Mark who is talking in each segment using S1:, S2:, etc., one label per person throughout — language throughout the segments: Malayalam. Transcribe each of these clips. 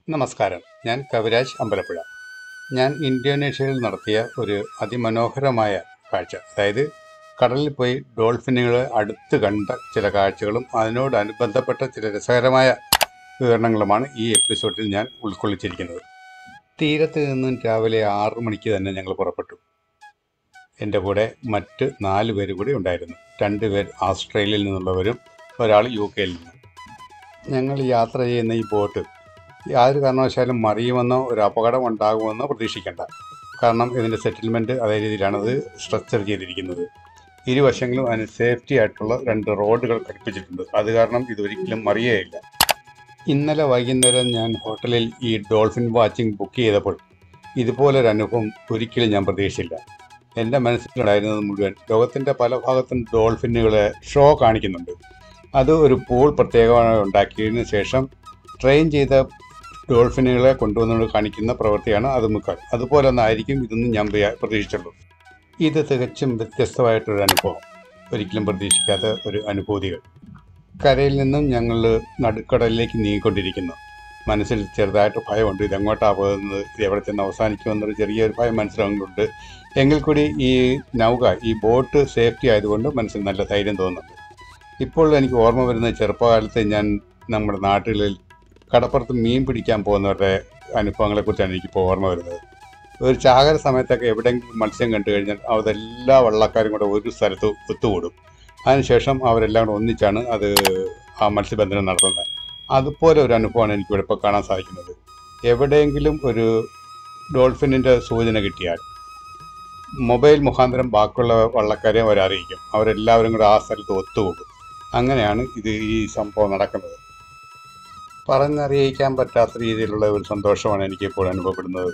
S1: നമസ്കാരം ഞാൻ കവിരാജ് അമ്പലപ്പുഴ ഞാൻ ഇന്തോനേഷ്യയിൽ നടത്തിയ ഒരു അതിമനോഹരമായ കാഴ്ച അതായത് കടലിൽ പോയി ഡോൾഫിനുകളെ അടുത്ത് കണ്ട ചില കാഴ്ചകളും അതിനോടനുബന്ധപ്പെട്ട ചില രസകരമായ വിവരണങ്ങളുമാണ് ഈ എപ്പിസോഡിൽ ഞാൻ ഉൾക്കൊള്ളിച്ചിരിക്കുന്നത് തീരത്ത് നിന്നും രാവിലെ ആറു മണിക്ക് തന്നെ ഞങ്ങൾ പുറപ്പെട്ടു എൻ്റെ കൂടെ മറ്റ് നാല് പേര് കൂടി ഉണ്ടായിരുന്നു രണ്ട് പേർ ആസ്ട്രേലിയയിൽ നിന്നുള്ളവരും ഒരാൾ യു കെയിൽ നിന്നും ഞങ്ങൾ യാത്ര ചെയ്യുന്ന ഈ ബോട്ട് യാതൊരു കാരണവശാലും മറിയുമെന്നോ ഒരു അപകടം ഉണ്ടാകുമെന്നോ പ്രതീക്ഷിക്കേണ്ട കാരണം ഇതിൻ്റെ സെറ്റിൽമെൻറ്റ് അതേ രീതിയിലാണ് അത് സ്ട്രക്ചർ ചെയ്തിരിക്കുന്നത് ഇരുവശങ്ങളും അതിന് സേഫ്റ്റി ആയിട്ടുള്ള രണ്ട് റോഡുകൾ ഘടിപ്പിച്ചിട്ടുണ്ട് അത് കാരണം ഇതൊരിക്കലും മറിയേയില്ല ഇന്നലെ വൈകുന്നേരം ഞാൻ ഹോട്ടലിൽ ഈ ഡോൾഫിൻ വാച്ചിങ് ബുക്ക് ചെയ്തപ്പോൾ ഇതുപോലൊരു അനുഭവം ഒരിക്കലും ഞാൻ പ്രതീക്ഷിച്ചില്ല എൻ്റെ മനസ്സിലുണ്ടായിരുന്നത് മുഴുവൻ ലോകത്തിൻ്റെ പല ഭാഗത്തും ഡോൾഫിനുകളെ ഷോ കാണിക്കുന്നുണ്ട് അത് ഒരു പൂൾ പ്രത്യേകമായി ഉണ്ടാക്കിയതിന് ശേഷം ട്രെയിൻ ചെയ്ത ഡോൾഫിനുകളെ കൊണ്ടുവന്നുകൊണ്ട് കാണിക്കുന്ന പ്രവൃത്തിയാണ് അത് മുക്കാൽ അതുപോലെ ഒന്നായിരിക്കും ഇതൊന്നും ഞാൻ പ്രയാ- പ്രതീക്ഷിച്ചുള്ളൂ ഇത് തികച്ചും വ്യത്യസ്തമായിട്ടൊരു അനുഭവം ഒരിക്കലും പ്രതീക്ഷിക്കാത്ത ഒരു അനുഭൂതികൾ കരയിൽ നിന്നും ഞങ്ങൾ നടുക്കടലിലേക്ക് നീങ്ങിക്കൊണ്ടിരിക്കുന്നു മനസ്സിൽ ചെറുതായിട്ട് ഭയമുണ്ട് ഇതെങ്ങോട്ടാണ് പോകുന്നത് ഇത് എവിടെ ചെന്ന് അവസാനിക്കുമെന്നൊരു ചെറിയൊരു ഭയം മനസ്സിലാകുന്നുണ്ട് എങ്കിൽ കൂടി ഈ നൗക ഈ ബോട്ട് സേഫ്റ്റി ആയതുകൊണ്ട് മനസ്സിൽ നല്ല ധൈര്യം തോന്നുന്നുണ്ട് ഇപ്പോൾ എനിക്ക് ഓർമ്മ വരുന്ന ചെറുപ്പകാലത്ത് ഞാൻ നമ്മുടെ നാട്ടിൽ കടപ്പുറത്ത് മീൻ പിടിക്കാൻ പോകുന്നവരുടെ അനുഭവങ്ങളെക്കുറിച്ചാണ് എനിക്കിപ്പോൾ ഓർമ്മ വരുന്നത് ഒരു ചാകര സമയത്തൊക്കെ എവിടെയെങ്കിലും മത്സ്യം കണ്ടു കഴിഞ്ഞാൽ അതെല്ലാ വള്ളക്കാരും കൂടെ ഒരു സ്ഥലത്ത് ഒത്തുകൂടും അതിനുശേഷം അവരെല്ലാം കൂടെ ഒന്നിച്ചാണ് അത് ആ മത്സ്യബന്ധനം നടത്തുന്നത് അതുപോലെ ഒരു അനുഭവമാണ് എനിക്കിവിടെ ഇപ്പോൾ കാണാൻ സാധിക്കുന്നത് എവിടെയെങ്കിലും ഒരു ഡോൾഫിനിൻ്റെ സൂചന കിട്ടിയാൽ മൊബൈൽ മുഖാന്തരം ബാക്കിയുള്ള വള്ളക്കാരെ അവർ അറിയിക്കും അവരെല്ലാവരും കൂടെ ആ സ്ഥലത്ത് ഒത്തുകൂടും അങ്ങനെയാണ് ഇത് ഈ സംഭവം നടക്കുന്നത് പറഞ്ഞറിയിക്കാൻ പറ്റാത്ത രീതിയിലുള്ള ഒരു സന്തോഷമാണ് എനിക്കിപ്പോൾ അനുഭവപ്പെടുന്നത്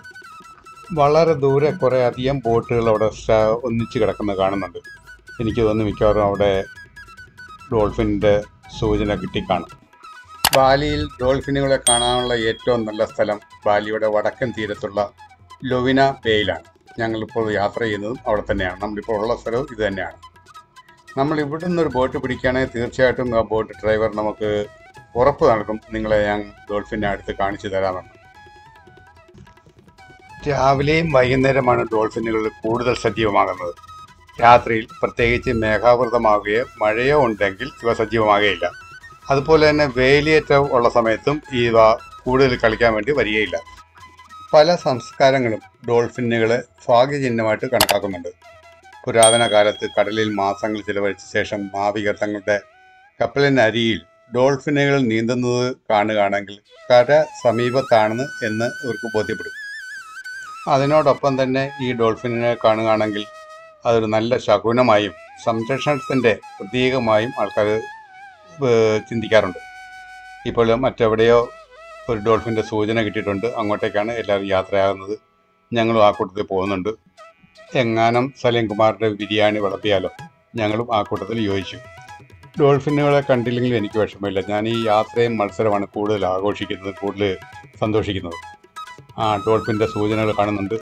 S1: വളരെ ദൂരെ കുറേ അധികം ബോട്ടുകൾ അവിടെ സ- ഒന്നിച്ച് കിടക്കുന്നത് കാണുന്നുണ്ട് എനിക്ക് തോന്നുന്നു മിക്കവാറും അവിടെ ഡോൾഫിൻ്റെ സൂചന കിട്ടിക്കാണും ബാലിയിൽ ഡോൾഫിനുകളെ കാണാനുള്ള ഏറ്റവും നല്ല സ്ഥലം ബാലിയുടെ വടക്കൻ തീരത്തുള്ള ലൊവിന ബേയിലാണ് ഞങ്ങളിപ്പോൾ യാത്ര ചെയ്യുന്നതും അവിടെ തന്നെയാണ് നമ്മളിപ്പോൾ ഉള്ള സ്ഥലവും ഇത് തന്നെയാണ് നമ്മൾ ഇവിടെ നിന്നൊരു ബോട്ട് പിടിക്കുകയാണെങ്കിൽ തീർച്ചയായിട്ടും ആ ബോട്ട് ഡ്രൈവർ നമുക്ക് ഉറപ്പ് നൽകും നിങ്ങളെ ഞാൻ ഡോൾഫിനെ അടുത്ത് കാണിച്ചു തരാമെന്ന് രാവിലെയും വൈകുന്നേരമാണ് ഡോൾഫിനുകൾ കൂടുതൽ സജീവമാകുന്നത് രാത്രിയിൽ പ്രത്യേകിച്ച് മേഘാവൃതമാവുകയോ മഴയോ ഉണ്ടെങ്കിൽ ഇവ സജീവമാകുകയില്ല അതുപോലെ തന്നെ വേലിയേറ്റം ഉള്ള സമയത്തും ഇവ കൂടുതൽ കളിക്കാൻ വേണ്ടി വരികയില്ല പല സംസ്കാരങ്ങളും ഡോൾഫിനുകളെ ഭാഗ്യചിഹ്നമായിട്ട് കണക്കാക്കുന്നുണ്ട് പുരാതന കാലത്ത് കടലിൽ മാസങ്ങൾ ചിലവഴിച്ച ശേഷം നാവികർ തങ്ങളുടെ കപ്പലിനരിയിൽ ഡോൾഫിനുകൾ നീന്തുന്നത് കാണുകയാണെങ്കിൽ കര സമീപത്താണെന്ന് എന്ന് ഇവർക്ക് ബോധ്യപ്പെടും അതിനോടൊപ്പം തന്നെ ഈ ഡോൾഫിനെ കാണുകയാണെങ്കിൽ അതൊരു നല്ല ശകുനമായും സംരക്ഷണത്തിൻ്റെ പ്രതീകമായും ആൾക്കാർ ചിന്തിക്കാറുണ്ട് ഇപ്പോൾ മറ്റെവിടെയോ ഒരു ഡോൾഫിൻ്റെ സൂചന കിട്ടിയിട്ടുണ്ട് അങ്ങോട്ടേക്കാണ് എല്ലാവരും യാത്രയാകുന്നത് ഞങ്ങളും ആ കൂട്ടത്തിൽ പോകുന്നുണ്ട് എങ്ങാനം സലീം കുമാറിൻ്റെ ബിരിയാണി വിളമ്പിയാലോ ഞങ്ങളും ആ കൂട്ടത്തിൽ യോജിച്ചു ഡോൾഫിനുകളെ കണ്ടില്ലെങ്കിലും എനിക്ക് വിഷമമില്ല ഞാൻ ഈ യാത്രയും മത്സരമാണ് കൂടുതൽ ആഘോഷിക്കുന്നത് കൂടുതൽ സന്തോഷിക്കുന്നത് ആ ഡോൾഫിൻ്റെ സൂചനകൾ കാണുന്നുണ്ട്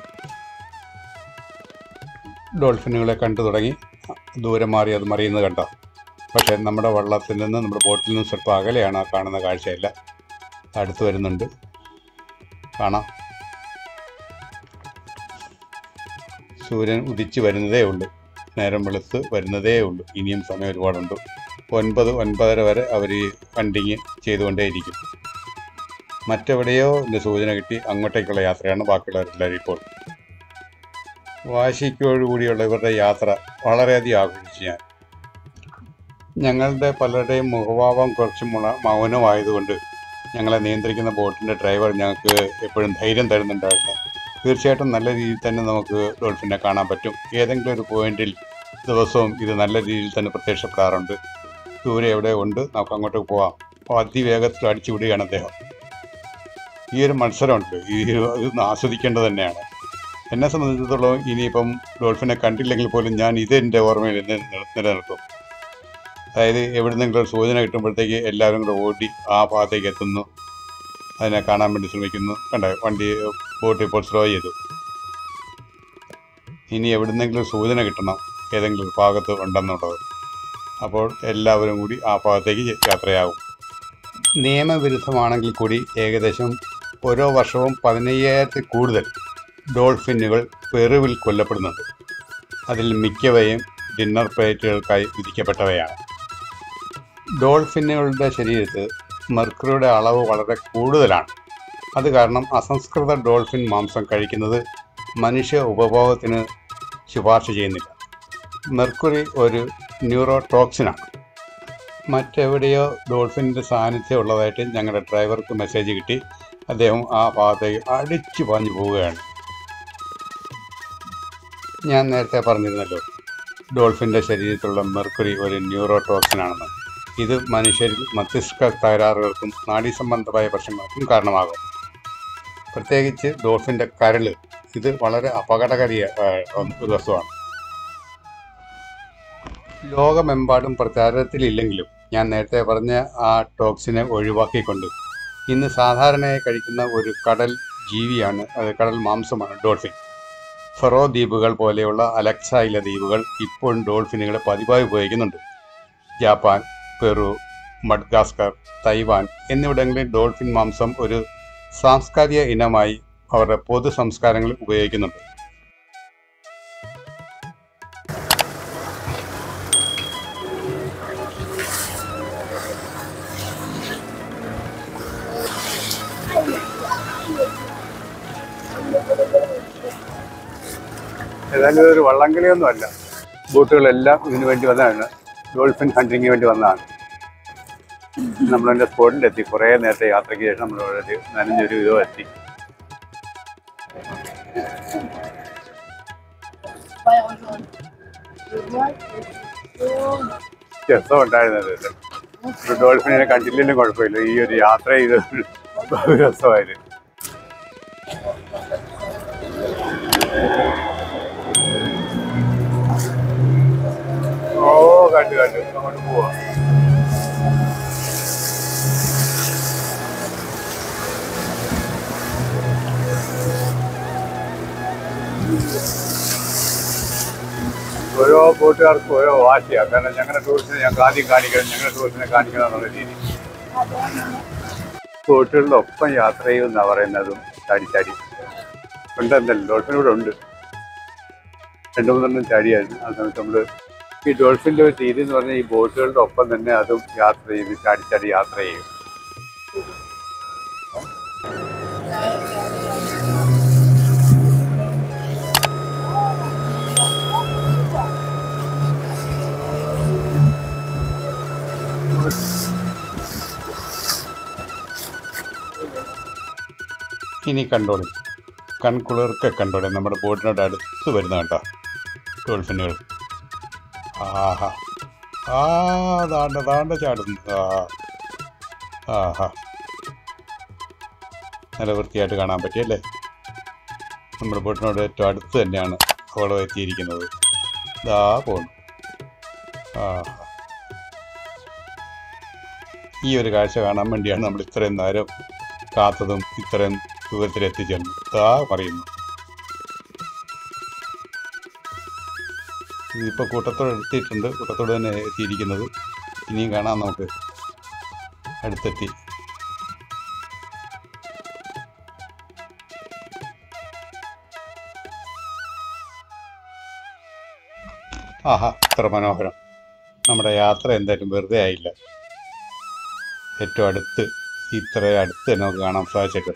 S1: ഡോൾഫിനുകളെ കണ്ടു തുടങ്ങി ദൂരെ മാറി അത് മറിയുന്നത് കണ്ടോ പക്ഷേ നമ്മുടെ വള്ളത്തിൽ നിന്ന് നമ്മുടെ ബോട്ടിൽ നിന്ന് സ്വല്പം അകലെയാണ് ആ കാണുന്ന കാഴ്ചയല്ല അടുത്ത് വരുന്നുണ്ട് കാണാം സൂര്യൻ ഉദിച്ചു വരുന്നതേ ഉള്ളൂ നേരം വെളുത്ത് വരുന്നതേ ഉള്ളൂ ഇനിയും സമയം ഒരുപാടുണ്ട് ഒൻപത് ഒൻപതര വരെ അവർ കണ്ടിങ് ചെയ്തുകൊണ്ടേയിരിക്കും മറ്റെവിടെയോ ഇതിൻ്റെ സൂചന കിട്ടി അങ്ങോട്ടേക്കുള്ള യാത്രയാണ് ബാക്കിയുള്ളവരെല്ലാവരും ഇപ്പോൾ വാശിക്കോടുകൂടിയുള്ള ഇവരുടെ യാത്ര വളരെയധികം ആഘോഷിച്ചു ഞാൻ ഞങ്ങളുടെ പലരുടെയും മുഖഭാവം കുറച്ച് മുണ മൗനമായതുകൊണ്ട് ഞങ്ങളെ നിയന്ത്രിക്കുന്ന ബോട്ടിൻ്റെ ഡ്രൈവർ ഞങ്ങൾക്ക് എപ്പോഴും ധൈര്യം തരുന്നുണ്ടായിരുന്നു തീർച്ചയായിട്ടും നല്ല രീതിയിൽ തന്നെ നമുക്ക് ഡോൾഫിനെ കാണാൻ പറ്റും ഏതെങ്കിലും ഒരു പോയിന്റിൽ ദിവസവും ഇത് നല്ല രീതിയിൽ തന്നെ പ്രത്യക്ഷപ്പെടാറുണ്ട് ദൂരെ എവിടെ ഉണ്ട് നമുക്ക് അങ്ങോട്ട് പോവാം അപ്പോൾ അതിവേഗത്തിൽ അടിച്ചു വിടുകയാണ് അദ്ദേഹം ഈ ഒരു മത്സരമുണ്ട് ഈ ഇത് ആസ്വദിക്കേണ്ടത് തന്നെയാണ് എന്നെ സംബന്ധിച്ചിടത്തോളം ഇനിയിപ്പം ഡോൾഫിനെ കണ്ടില്ലെങ്കിൽ പോലും ഞാൻ ഇത് എൻ്റെ ഓർമ്മയിൽ എന്നെ നില- നിലനിർത്തും അതായത് എവിടുന്നെങ്കിലും ഒരു സൂചന കിട്ടുമ്പോഴത്തേക്ക് എല്ലാവരും കൂടെ ഓടി ആ ഭാഗത്തേക്ക് എത്തുന്നു അതിനെ കാണാൻ വേണ്ടി ശ്രമിക്കുന്നു കണ്ട വണ്ടി ബോട്ട് ഇപ്പോൾ സ്ലോ ചെയ്തു ഇനി എവിടുന്നെങ്കിലും ഒരു സൂചന കിട്ടണം ഏതെങ്കിലും ഒരു ഭാഗത്ത് ഉണ്ടെന്നുള്ളത് അപ്പോൾ എല്ലാവരും കൂടി ആ ഭാഗത്തേക്ക് യാത്രയാകും നിയമവിരുദ്ധമാണെങ്കിൽ കൂടി ഏകദേശം ഓരോ വർഷവും പതിനയ്യായിരത്തിൽ കൂടുതൽ ഡോൾഫിനുകൾ പെറുവിൽ കൊല്ലപ്പെടുന്നുണ്ട് അതിൽ മിക്കവയും ഡിന്നർ പ്ലേറ്റുകൾക്കായി വിധിക്കപ്പെട്ടവയാണ് ഡോൾഫിനുകളുടെ ശരീരത്ത് മെർക്കുറിയുടെ അളവ് വളരെ കൂടുതലാണ് അത് കാരണം അസംസ്കൃത ഡോൾഫിൻ മാംസം കഴിക്കുന്നത് മനുഷ്യ ഉപഭോഗത്തിന് ശുപാർശ ചെയ്യുന്നില്ല മെർക്കുറി ഒരു ന്യൂറോടോക്സിനാണ് മറ്റെവിടെയോ ഡോൾഫിൻ്റെ സാന്നിധ്യം ഉള്ളതായിട്ട് ഞങ്ങളുടെ ഡ്രൈവർക്ക് മെസ്സേജ് കിട്ടി അദ്ദേഹം ആ ഭാഗത്തേക്ക് അടിച്ചു പാഞ്ഞു പോവുകയാണ് ഞാൻ നേരത്തെ പറഞ്ഞിരുന്നല്ലോ ഡോൾഫിൻ്റെ ശരീരത്തിലുള്ള മെർക്കുറി ഒരു ന്യൂറോടോക്സിനാണെന്ന് ഇത് മനുഷ്യരിൽ മസ്തിഷ്ക തകരാറുകൾക്കും നാഡീസംബന്ധമായ പ്രശ്നങ്ങൾക്കും കാരണമാകും പ്രത്യേകിച്ച് ഡോൾഫിൻ്റെ കരള് ഇത് വളരെ അപകടകാരിയ ആ, ഒരു വസ്തുവാണ് ലോകമെമ്പാടും പ്രചാരത്തിലില്ലെങ്കിലും ഞാൻ നേരത്തെ പറഞ്ഞ ആ ടോക്സിനെ ഒഴിവാക്കിക്കൊണ്ട് ഇന്ന് സാധാരണയായി കഴിക്കുന്ന ഒരു കടൽ ജീവിയാണ് അത് കടൽ മാംസമാണ് ഡോൾഫിൻ ഫെറോ ദ്വീപുകൾ പോലെയുള്ള അലക്സായില ദ്വീപുകൾ ഇപ്പോഴും ഡോൾഫിനുകളെ പതിവായി ഉപയോഗിക്കുന്നുണ്ട് ജാപ്പാൻ പെറു മഡ്ഗാസ്കർ തൈവാൻ എന്നിവിടങ്ങളിൽ ഡോൾഫിൻ മാംസം ഒരു സാംസ്കാരിക ഇനമായി അവരുടെ പൊതു സംസ്കാരങ്ങളിൽ ഉപയോഗിക്കുന്നുണ്ട്
S2: ഏതായാലും ഇതൊരു വള്ളംകളിയൊന്നും അല്ല ബോട്ടുകളെല്ലാം ഇതിനു വേണ്ടി വന്നതാണ് ഡോൾഫിൻ ഹണ്ടിങ്ങിന് വേണ്ടി വന്നതാണ് നമ്മളതിൻ്റെ സ്പോട്ടിലെത്തി കുറേ നേരത്തെ യാത്രയ്ക്ക് ശേഷം നമ്മൾ ഇവിടെ നനഞ്ഞൊരു വിധം എത്തി രസം ഉണ്ടായിരുന്നത് ഇത്. ഒരു ഡോൾഫിനെ കണ്ടില്ലെങ്കിലും കുഴപ്പമില്ല ഈ ഒരു യാത്ര ചെയ്ത് രസമായിരുന്നു ഓ കണ്ടു കണ്ടു അങ്ങോട്ട് പോവാ ഓരോ ബോട്ടുകാർക്കും ഓരോ വാശിയാണ് കാരണം ഞങ്ങളുടെ ടൂറിസ്റ്റിനെ ഞങ്ങൾക്ക് ആദ്യം കാണിക്കണം ഞങ്ങളുടെ ടൂറിസ്റ്റിനെ കാണിക്കണം എന്നുള്ള രീതി ബോട്ടുകളുടെ ഒപ്പം യാത്ര ചെയ്യുമെന്നാണ് പറയുന്നതും ചാടി ചാടി ഉണ്ട് എന്തല്ല ഡോൾഫിൻ ഇവിടെ ഉണ്ട് രണ്ടു മൂന്നെണ്ണം ചാടിയായിരുന്നു ആ സമയത്ത് നമ്മൾ ഈ ഡോൾഫിൻ്റെ ഒരു രീതി എന്ന് പറഞ്ഞാൽ ഈ ബോട്ടുകളുടെ ഒപ്പം തന്നെ അതും യാത്ര ചെയ്ത് ചാടി ചാടി യാത്ര ചെയ്യും
S1: ഇനി കണ്ടോളൂ കൺകുളിർക്കെ കണ്ടോളൂ നമ്മുടെ ബോട്ടിനോട് അടുത്ത് വരുന്ന കേട്ടോ ഡോൾഫിനുകൾ ആഹാ ആ താണ്ട താണ്ട ചാടുന്നു ആ ആഹാ നല്ല വൃത്തിയായിട്ട് കാണാൻ പറ്റിയല്ലേ നമ്മുടെ ബോട്ടിനോട് ഏറ്റവും അടുത്ത് തന്നെയാണ് അവൾ എത്തിയിരിക്കുന്നത് ഇതാ പോണു ആഹാ ഈ ഒരു കാഴ്ച കാണാൻ വേണ്ടിയാണ് നമ്മൾ ഇത്രയും നേരം കാത്തതും ഇത്രയും ദൂരത്തിൽ എത്തിച്ചേർന്നു ഇതാ പറയുന്നു ഇതിപ്പോൾ കൂട്ടത്തോട് എത്തിയിട്ടുണ്ട് കൂട്ടത്തോട് തന്നെ എത്തിയിരിക്കുന്നത് ഇനിയും കാണാം നമുക്ക് അടുത്തെത്തി ആഹാ ഇത്ര മനോഹരം നമ്മുടെ യാത്ര എന്തായാലും വെറുതെ ആയില്ല ഏറ്റവും അടുത്ത് ഇത്ര അടുത്ത് തന്നെ നമുക്ക് കാണാൻ സാധിച്ചിട്ട്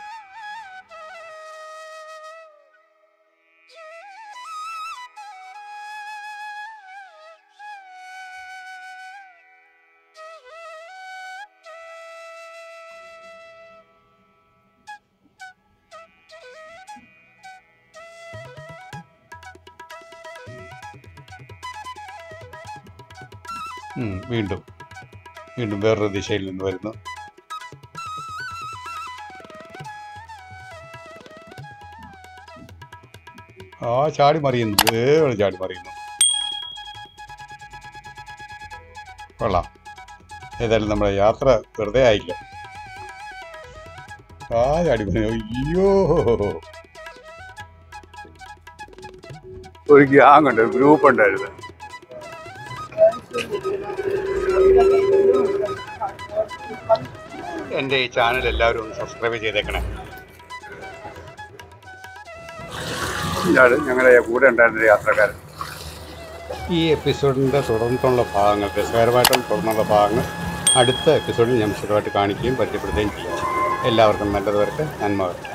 S1: ഉം, വീണ്ടും വീണ്ടും വേറൊരു ദിശയിൽ നിന്ന് വരുന്നു ആ ചാടി മറിയുന്നു വേറെ ചാടി മറിയുന്നു കൊള്ളാം ഏതായാലും നമ്മുടെ യാത്ര വെറുതെ ആയില്ല ആ ചാടി മറിയുന്നു അയ്യോ
S2: ഒരു ഗ്യാങ് ഉണ്ട് ഒരു ഗ്രൂപ്പ് ഉണ്ടായിരുന്നു
S1: എൻ്റെ ഈ ചാനൽ എല്ലാവരും ഒന്ന് സബ്സ്ക്രൈബ് ചെയ്തേക്കണേ
S2: ഇയാൾ ഞങ്ങളുടെ കൂടെ ഉണ്ടായിരുന്ന ഒരു യാത്രക്കാരൻ
S1: ഈ എപ്പിസോഡിൻ്റെ തുടർന്നുള്ള ഭാഗങ്ങൾ രസകരമായിട്ടുള്ള തുടർന്നുള്ള ഭാഗങ്ങൾ അടുത്ത എപ്പിസോഡിൽ ഞാൻ വിശദമായിട്ട് കാണിക്കുകയും പരിചയപ്പെടുത്തുകയും ചെയ്യും എല്ലാവർക്കും നല്ലത് വരട്ടെ നന്മ വരട്ടെ